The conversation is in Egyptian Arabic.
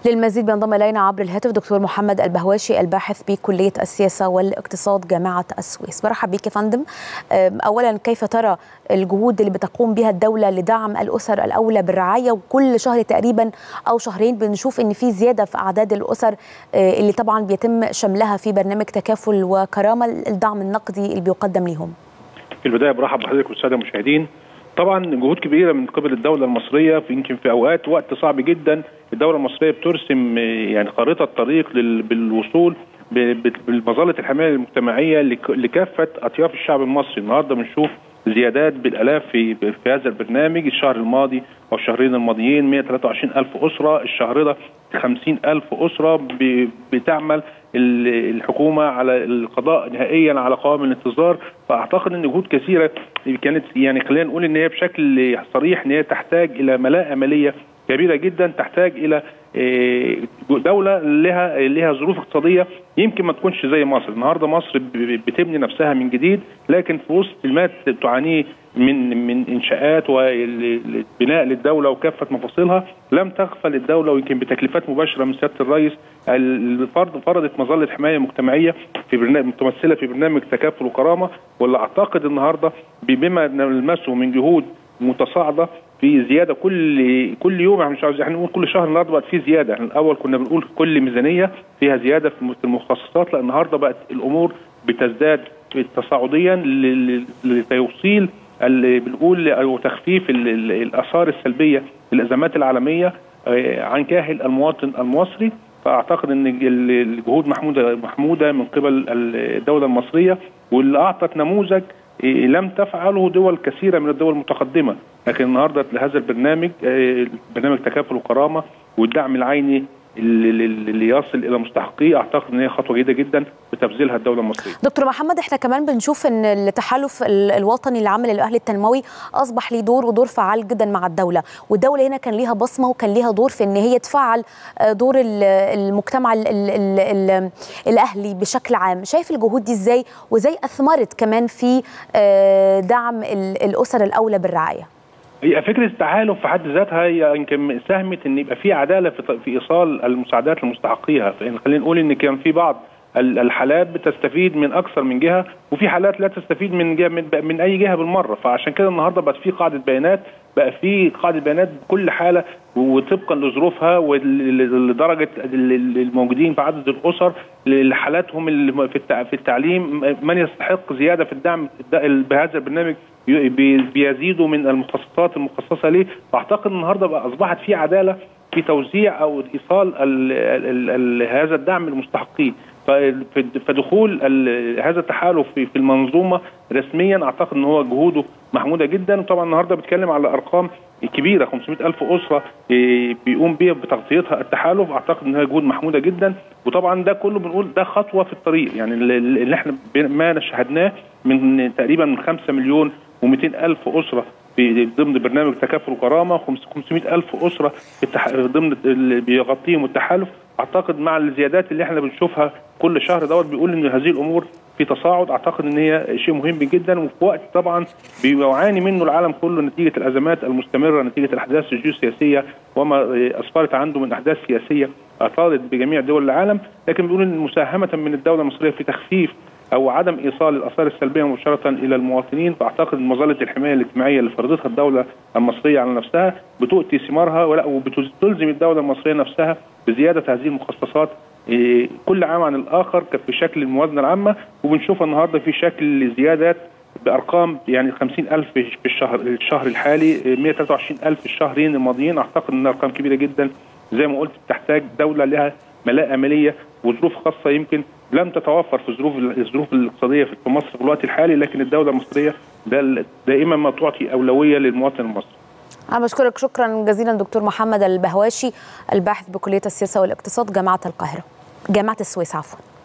للمزيد بينضم الينا عبر الهاتف دكتور محمد البهواشي الباحث بكليه السياسه والاقتصاد جامعه السويس برحب بك يا فندم اولا كيف ترى الجهود اللي بتقوم بها الدوله لدعم الاسر الاولى بالرعايه وكل شهر تقريبا او شهرين بنشوف ان في زياده في اعداد الاسر اللي طبعا بيتم شملها في برنامج تكافل وكرامه الدعم النقدي اللي بيقدم لهم في البدايه برحب بحضرتك والساده المشاهدين طبعا جهود كبيره من قبل الدوله المصريه في يمكن في اوقات وقت صعب جدا الدوله المصريه بترسم يعني خارطه طريق بالوصول بمظله الحمايه المجتمعيه لكافه اطياف الشعب المصري النهارده بنشوف زيادات بالالاف في في هذا البرنامج الشهر الماضي او الشهرين الماضيين 123 الف اسره الشهر ده 50 الف اسره بتعمل الحكومه على القضاء نهائيا على قوائم الانتظار فاعتقد ان جهود كثيره كانت يعني خلينا نقول ان هي بشكل صريح ان هي تحتاج الى ملاءه ماليه كبيره جدا تحتاج الى دوله لها لها ظروف اقتصاديه يمكن ما تكونش زي مصر، النهارده مصر بتبني نفسها من جديد لكن في وسط ما تعانيه من من انشاءات وبناء للدوله وكافه مفاصلها لم تغفل الدوله ويمكن بتكليفات مباشره من سياده الرئيس فرض فرضت مظله حمايه مجتمعيه في برنامج متمثله في برنامج تكافل وكرامه واللي اعتقد النهارده بما نلمسه من جهود متصاعده في زياده كل كل يوم احنا مش عاوز احنا نقول كل شهر النهارده بقت في زياده احنا الاول كنا بنقول كل ميزانيه فيها زياده في المخصصات لا النهارده بقت الامور بتزداد تصاعديا لتوصيل اللي بنقول او تخفيف الاثار السلبيه للازمات العالميه عن كاهل المواطن المصري فاعتقد ان الجهود محموده محموده من قبل الدوله المصريه واللي اعطت نموذج لم تفعله دول كثيره من الدول المتقدمه لكن النهارده هذا البرنامج برنامج تكافل وكرامه والدعم العيني اللي يصل الى مستحقيه اعتقد ان هي خطوه جيده جدا بتبذلها الدوله المصريه. دكتور محمد احنا كمان بنشوف ان التحالف الوطني العام للاهلي التنموي اصبح ليه دور ودور فعال جدا مع الدوله، والدوله هنا كان ليها بصمه وكان ليها دور في ان هي تفعل دور المجتمع ال ال ال ال الاهلي بشكل عام، شايف الجهود دي ازاي وازاي اثمرت كمان في دعم الاسر الاولى بالرعايه؟ هي فكره التحالف في حد ذاتها هي يمكن ساهمت ان يبقى في عداله في, في ايصال المساعدات لمستحقيها، خلينا نقول ان كان في بعض الحالات بتستفيد من اكثر من جهه وفي حالات لا تستفيد من جهة من, من اي جهه بالمره فعشان كده النهارده بقت في قاعده بيانات بقى في قاعده بيانات بكل حاله وطبقا لظروفها ولدرجه الموجودين في عدد الاسر لحالاتهم في التعليم من يستحق زياده في الدعم بهذا البرنامج بيزيدوا من المخصصات المخصصه ليه فاعتقد النهارده بقى اصبحت في عداله في توزيع او ايصال ال ال ال هذا الدعم للمستحقين فدخول هذا التحالف في المنظومه رسميا اعتقد ان هو جهوده محموده جدا وطبعا النهارده بتكلم على ارقام كبيره 500 الف اسره بيقوم بيها بتغطيتها التحالف اعتقد ان هي جهود محموده جدا وطبعا ده كله بنقول ده خطوه في الطريق يعني اللي احنا ما شاهدناه من تقريبا من 5 مليون و200 الف اسره في ضمن برنامج تكافل وكرامه 500 الف اسره ضمن اللي بيغطيهم التحالف اعتقد مع الزيادات اللي احنا بنشوفها كل شهر دوت بيقول ان هذه الامور في تصاعد اعتقد ان هي شيء مهم جدا وفي وقت طبعا بيعاني منه العالم كله نتيجه الازمات المستمره نتيجه الاحداث الجيوسياسيه وما اسفرت عنده من احداث سياسيه اثارت بجميع دول العالم لكن بيقول ان مساهمه من الدوله المصريه في تخفيف او عدم ايصال الاثار السلبيه مباشره الى المواطنين فاعتقد مظله الحمايه الاجتماعيه اللي فرضتها الدوله المصريه على نفسها بتؤتي ثمارها ولا وبتلزم الدوله المصريه نفسها بزياده هذه المخصصات كل عام عن الاخر في شكل الموازنه العامه وبنشوفها النهارده في شكل زيادات بارقام يعني 50000 في الشهر الشهر الحالي 123000 الشهرين الماضيين اعتقد ان ارقام كبيره جدا زي ما قلت بتحتاج دوله لها ملاءه ماليه وظروف خاصه يمكن لم تتوفر في الظروف الظروف الاقتصاديه في مصر في الوقت الحالي لكن الدوله المصريه دائما ما تعطي اولويه للمواطن المصري. أنا بشكرك شكرا جزيلا دكتور محمد البهواشي الباحث بكلية السياسة والاقتصاد جامعة القاهرة جامعة السويس عفوا